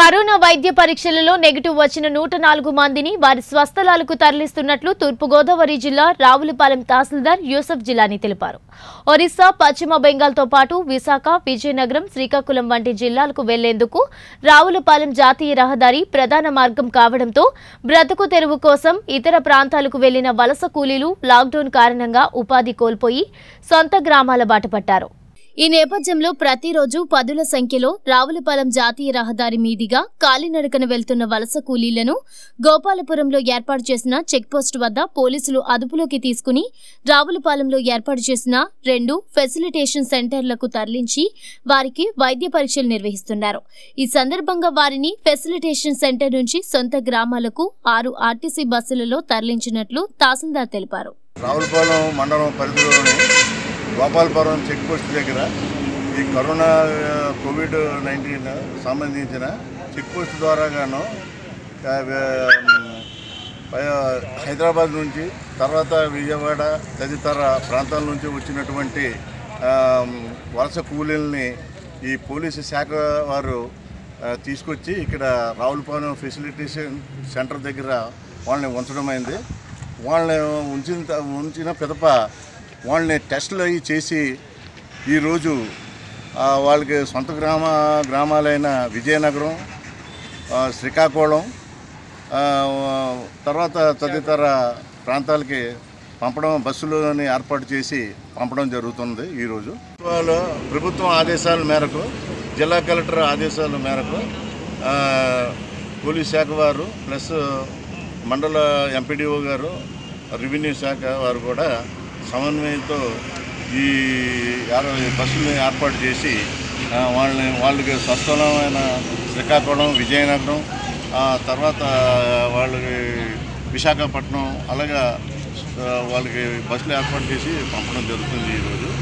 corona వైద్య పరీక్షలలో negative వచ్చిన నూట నాలుగు మందిని వారి స్వస్థలాలకు తరలిస్తున్నట్లు తూర్పుగోదావరి జిల్లా రావులపాలెం తహసీల్దార్ యూసఫ్ జిలానీ తెలిపారు ఒరిస్సా పశ్చిమ బెంగాల్తో పాటు విశాఖ విజయనగరం శ్రీకాకుళం వంటి జిల్లాలకు వెళ్లేందుకు రావులపాలెం జాతీయ రహదారి ప్రధాన మార్గం కావడంతో బ్రతుకు తెరువు కోసం ఇతర ప్రాంతాలకు వెళ్లిన వలస కూలీలు లాక్డౌన్ కారణంగా ఉపాధి కోల్పోయి సొంత గ్రామాల బాటపట్టారు ఈ నేపథ్యంలో ప్రతిరోజు పదుల సంఖ్యలో రావులపాలెం జాతీయ రహదారి మీదిగా కాలినడకన వెళ్తున్న వలస కూలీలను గోపాలపురంలో ఏర్పాటు చేసిన చెక్పోస్ట్ వద్ద పోలీసులు అదుపులోకి తీసుకుని రావులపాలెంలో ఏర్పాటు చేసిన రెండు ఫెసిలిటేషన్ సెంటర్లకు తరలించి వారికి వైద్య పరీక్షలు నిర్వహిస్తున్నారు ఈ సందర్భంగా వారిని ఫెసిలిటేషన్ సెంటర్ నుంచి సొంత గ్రామాలకు ఆరు ఆర్టీసీ బస్సులలో తరలించినట్లు తహసీల్దార్ తెలిపారు రావులపాలెం మండలం పరిధిలోని గోపాలపురం చెక్ పోస్ట్ దగ్గర ఈ కరోనా ఆ, కోవిడ్ నైన్టీన్ సంబంధించిన చెక్ పోస్ట్ ద్వారా గాను ఆ, వే- పై- హైదరాబాద్ నుంచి తర్వాత విజయవాడ తదితర ప్రాంతాల నుంచి వచ్చినటువంటి ఆ, వలస కూలీల్ని ఈ పోలీసు శాఖ వారు ఆ, తీసుకొచ్చి ఇక్కడ రావులపాలెం ఫెసిలిటేషన్ సెంటర్ దగ్గర వాళ్ళని ఉంచడం అయింది వాళ్ళని ఉంచిన త- ఉంచిన పిదప వాళ్ళని టెస్టులు అవి చేసి ఈరోజు ఆ, వాళ్ళకి సొంత గ్రామ గ్రామాలైన విజయనగరం ఆ, శ్రీకాకుళం ఆ, తర్వాత తదితర ప్రాంతాలకి పంపడం బస్సులని ఏర్పాటు చేసి పంపడం జరుగుతుంది ఈరోజు వాళ్ళు ప్రభుత్వం ఆదేశాల మేరకు జిల్లా కలెక్టర్ ఆదేశాల మేరకు ఆ, పోలీస్ శాఖ వారు ప్లస్ మండల ఎంపీడీఓ గారు రెవెన్యూ శాఖ వారు కూడా సమన్వయంతో ఈ యార- ఈ బస్సులను ఏర్పాటు చేసి ఆ, వాళ్ళని వాళ్ళకి స్వస్థలమైన శ్రీకాకుళం విజయనగరం ఆ తర్వాత వాళ్ళకి విశాఖపట్నం అలాగా ఆ, వాళ్ళకి బస్సులు ఏర్పాటు చేసి పంపడం జరుగుతుంది ఈరోజు